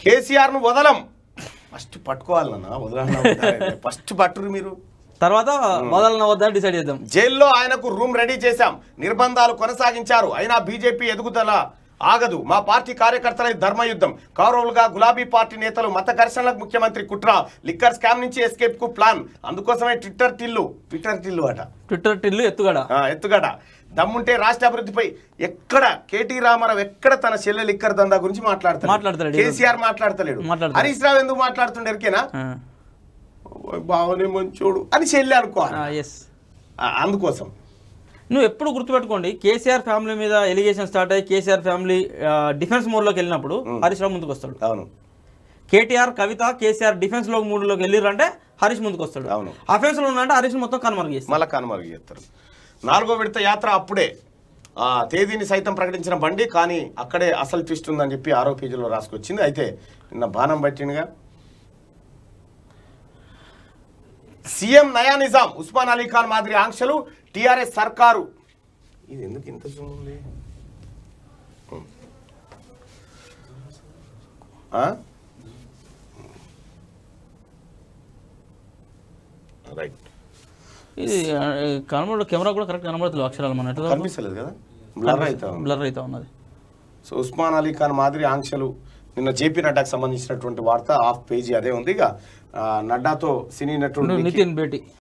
కేసీఆర్ ను వదలం first పట్టుకోవాలన్నా వదలన్నా first పట్టురు మీరు తర్వాత వదలన వద్దని డిసైడ్ చేద్దాం జైల్లో ఆయనకు రూమ్ రెడీ చేశాం నిర్బంధాలు కొనసాగించారు అయినా బీజేపీ ఎదుగుదల ఆగదు మా పార్టీ కార్యకర్తల ధర్మయుద్ధం కౌరవులుగా గులాబీ పార్టీ నేతలు మత ఘర్షణలకు ముఖ్యమంత్రి కుట్ర లిక్కర్ స్కామ్ నుంచి ఎస్కేప్ కు ప్లాన్ అందుకోసమే ట్విట్టర్ టిల్లు ట్విట్టర్ టిల్లు అట ట్విట్టర్ టిల్లు ఎత్తుగడ ఆ, ఎత్తుగడ దమ్ముంటే రాష్ట్ర అభివృద్ధిపై ఎక్కడ కేటీ రామారావు ఎక్కడ తన చెల్లె లిక్కర్ దందా గురించి మాట్లాడతాడు మాట్లాడతలేడు. కేసీఆర్ మాట్లాడతలేడు మాట్లాడతలేడు. హరీష్ రావు ఎందుకు మాట్లాడుతుండే ఎరికేనా బావనే మంచోడు అని చెల్లి అనుకోవాలి ఎస్ ఆ, అందుకోసం నువ్వు ఎప్పుడు గుర్తుపెట్టుకోండి కేసీఆర్ ఫ్యామిలీ మీద ఎలిగేషన్ స్టార్ట్ అయ్యి కేసీఆర్ ఫ్యామిలీ డిఫెన్స్ మోడ్లోకి వెళ్ళినప్పుడు హరీష్ రావు ముందుకు వస్తాడు అవును కేటీఆర్ కవిత కేసీఆర్ డిఫెన్స్ లో మూడులోకి వెళ్ళిరంటే హరీష్ ముందుకు వస్తాడు అవును. అఫెన్స్ లో ఉందంటే హరీష్ మొత్తం కనుమరుగు చేస్తాడు మళ్ళా కనుమరుగు చేస్తారు నాలుగో విడత యాత్ర అప్పుడే ఆ తేదీని సైతం ప్రకటించిన బండి కానీ అక్కడే అసలు ట్విస్ట్ ఉందని చెప్పి ఆరో పేజీలో రాసుకొచ్చింది అయితే నిన్న బాణం పట్టిందిగా సీఎం నయా నిజాం ఉస్మాన్ అలీ ఖాన్ మాదిరి ఆంక్షలు టిఆర్ఎస్ సర్కారు ఇది ఎందుకు ఇంత zoom ఉంది ఆ? రైట్ ఇది కనబడ కెమెరా కూడా కరెక్ట్ కనబడతలేదు అక్షరాలు మన కనిపిస్తలేదు కదా బ్లర్ అవుతా ఉంది. బ్లర్ అయితే ఉన్నది సో ఉస్మాన్ అలీ ఖాన్ మాదిరి ఆంక్షలు నిన్న జేపీ నడ్డాకు సంబంధించినటువంటి వార్త హాఫ్ పేజీ అదే ఉంది ఇక ఆ, నడ్డాతో సినీ నటుడు నిఖిల్ నితిన్ భేటీ